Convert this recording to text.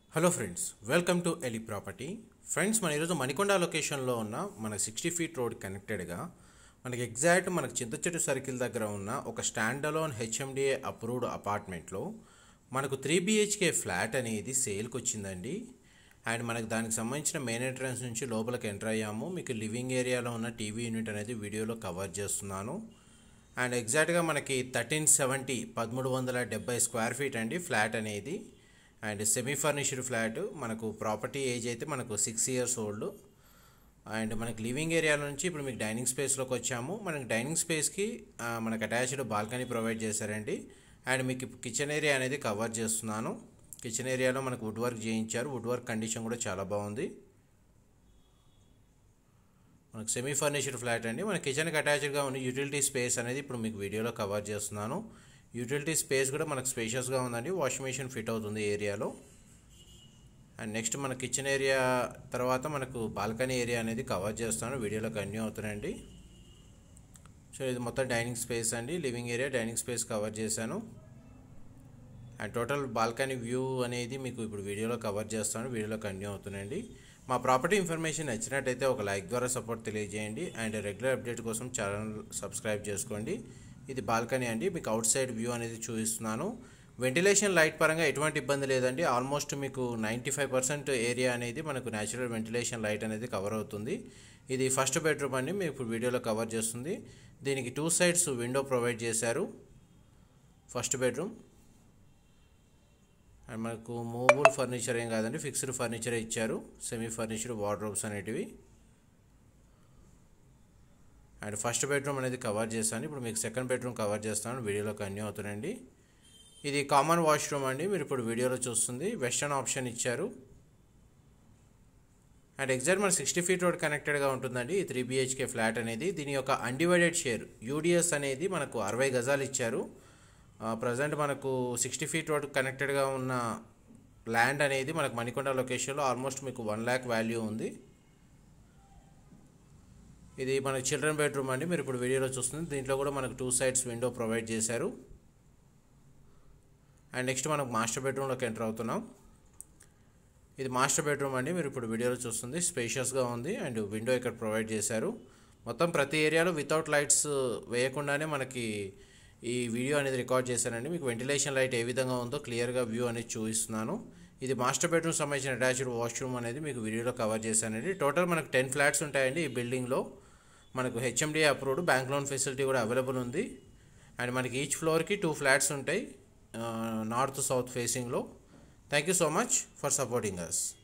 hello friends welcome to ఎలి property friends మన ఈరోజు మణికొండ లొకేషన్లో ఉన్న మన సిక్స్టీ ఫీట్ రోడ్ కనెక్టెడ్గా మనకి ఎగ్జాక్ట్ మనకి చింతచెట్టు సర్కిల్ దగ్గర ఉన్న ఒక స్టాండ్ అలోన్ హెచ్ఎండిఏ అప్రూవ్డ్ అపార్ట్మెంట్లో మనకు త్రీ బిహెచ్కే ఫ్లాట్ అనేది సేల్కి వచ్చిందండి అండ్ మనకు దానికి సంబంధించిన మెయిన్ ఎంట్రన్స్ నుంచి లోపలికి ఎంటర్ అయ్యాము మీకు లివింగ్ ఏరియాలో ఉన్న టీవీ యూనిట్ అనేది వీడియోలో కవర్ చేస్తున్నాను అండ్ ఎగ్జాక్ట్గా మనకి థర్టీన్ సెవెంటీ పదమూడు వందల డెబ్బై స్క్వేర్ ఫీట్ అండి ఫ్లాట్ అనేది అండ్ సెమీ ఫర్నిష్డ్ ఫ్లాట్ మనకు ప్రాపర్టీ ఏజ్ అయితే మనకు సిక్స్ ఇయర్స్ ఓల్డ్ అండ్ మనకి లివింగ్ ఏరియా నుంచి ఇప్పుడు మీకు డైనింగ్ స్పేస్లోకి వచ్చాము మనకి డైనింగ్ స్పేస్కి ఆ, మనకు అటాచ్డ్ బాల్కనీ ప్రొవైడ్ చేశారండి అండ్ మీకు కిచెన్ ఏరియా అనేది కవర్ చేస్తున్నాను కిచెన్ ఏరియాలో మనకు వుడ్ వర్క్ చేయించారు వుడ్ వర్క్ కండిషన్ కూడా చాలా బాగుంది మనకు సెమీ ఫర్నిష్డ్ ఫ్లాట్ అండి మన కిచెన్కి అటాచ్డ్గా ఉన్న యూటిలిటీ స్పేస్ అనేది ఇప్పుడు మీకు వీడియోలో కవర్ చేస్తున్నాను యూటిలిటీ స్పేస్ కూడా మనకు స్పేషియస్గా ఉందండి వాషింగ్ మెషిన్ ఫిట్ అవుతుంది ఏరియాలో అండ్ నెక్స్ట్ మన కిచెన్ ఏరియా తర్వాత మనకు బాల్కనీ ఏరియా అనేది కవర్ చేస్తాను వీడియోలో కంటిన్యూ అవుతున్నాయండి సో ఇది మొత్తం డైనింగ్ స్పేస్ అండి living area dining space cover చేశాను అండ్ టోటల్ బాల్కనీ వ్యూ అనేది మీకు ఇప్పుడు వీడియోలో కవర్ చేస్తాను వీడియోలో కంటిన్యూ అవుతున్నాయండి మా ప్రాపర్టీ ఇన్ఫర్మేషన్ నచ్చినట్టయితే ఒక లైక్ ద్వారా సపోర్ట్ తెలియజేయండి అండ్ రెగ్యులర్ అప్డేట్ కోసం ఛానల్ సబ్స్క్రైబ్ చేసుకోండి ఇది బాల్కనీ అండి మీకు అవుట్ సైడ్ వ్యూ అనేది చూపిస్తున్నాను వెంటిలేషన్ లైట్ పరంగా ఎటువంటి ఇబ్బంది లేదండి ఆల్మోస్ట్ మీకు నైంటీ ఫైవ్ పర్సెంట్ ఏరియా అనేది మనకు న్యాచురల్ వెంటిలేషన్ లైట్ అనేది కవర్ అవుతుంది ఇది ఫస్ట్ బెడ్రూమ్ అండి మీకు ఇప్పుడు వీడియోలో కవర్ చేస్తుంది దీనికి టూ సైడ్స్ విండో ప్రొవైడ్ చేశారు ఫస్ట్ బెడ్రూమ్ అండ్ మనకు మూవబుల్ ఫర్నిచర్ ఏం కాదండి ఫిక్స్డ్ ఫర్నిచర్ ఇచ్చారు సెమీ ఫర్నిచర్ వార్డ్రోబ్స్ అనేటివి అండ్ ఫస్ట్ బెడ్రూమ్ అనేది కవర్ చేస్తాను ఇప్పుడు మీకు సెకండ్ బెడ్రూమ్ కవర్ చేస్తాను వీడియోలో కంటిన్యూ అవుతుందండి ఇది కామన్ వాష్రూమ్ అండి మీరు ఇప్పుడు వీడియోలో చూస్తుంది వెస్టర్న్ ఆప్షన్ ఇచ్చారు అండ్ ఎగ్జాక్ట్ మన సిక్స్టీ ఫీట్ రోడ్ కనెక్టెడ్గా ఉంటుందండి ఈ త్రీ బిహెచ్కే ఫ్లాట్ అనేది దీని యొక్క అన్డివైడెడ్ షేర్ యూడిఎస్ అనేది మనకు అరవై గజాలు ఇచ్చారు ప్రజెంట్ మనకు సిక్స్టీ ఫీట్ రోడ్ కనెక్టెడ్గా ఉన్న ల్యాండ్ అనేది మనకు మణికొండ లొకేషన్లో ఆల్మోస్ట్ మీకు వన్ ల్యాక్ వాల్యూ ఉంది ఇది మనకు చిల్డ్రన్ బెడ్రూమ్ అండి మీరు ఇప్పుడు వీడియోలో చూస్తుంది దీంట్లో కూడా మనకు టూ సైడ్స్ విండో ప్రొవైడ్ చేశారు అండ్ నెక్స్ట్ మనకు మాస్టర్ బెడ్రూమ్లోకి ఎంటర్ అవుతున్నాం ఇది మాస్టర్ బెడ్రూమ్ అండి మీరు ఇప్పుడు వీడియోలో చూస్తుంది స్పేషియస్గా ఉంది అండ్ విండో ఇక్కడ ప్రొవైడ్ చేశారు మొత్తం ప్రతి ఏరియాలో వితౌట్ లైట్స్ వేయకుండానే మనకి ఈ వీడియో అనేది రికార్డ్ చేశానండి మీకు వెంటిలేషన్ లైట్ ఏ విధంగా ఉందో క్లియర్గా వ్యూ అనేది చూపిస్తున్నాను ఇది మాస్టర్ బెడ్రూమ్ సంబంధించిన అటాచ్డ్ వాష్రూమ్ అనేది మీకు వీడియోలో కవర్ చేశానండి టోటల్ మనకు టెన్ ఫ్లాట్స్ ఉంటాయండి ఈ బిల్డింగ్లో మనకు HMDA approved bank loan facility కూడా అవైలబుల్ ఉంది అండ్ మనకి ఈచ్ ఫ్లోర్కి టూ ఫ్లాట్స్ ఉంటాయి నార్త్ సౌత్ ఫేసింగ్లో thank you so much for supporting us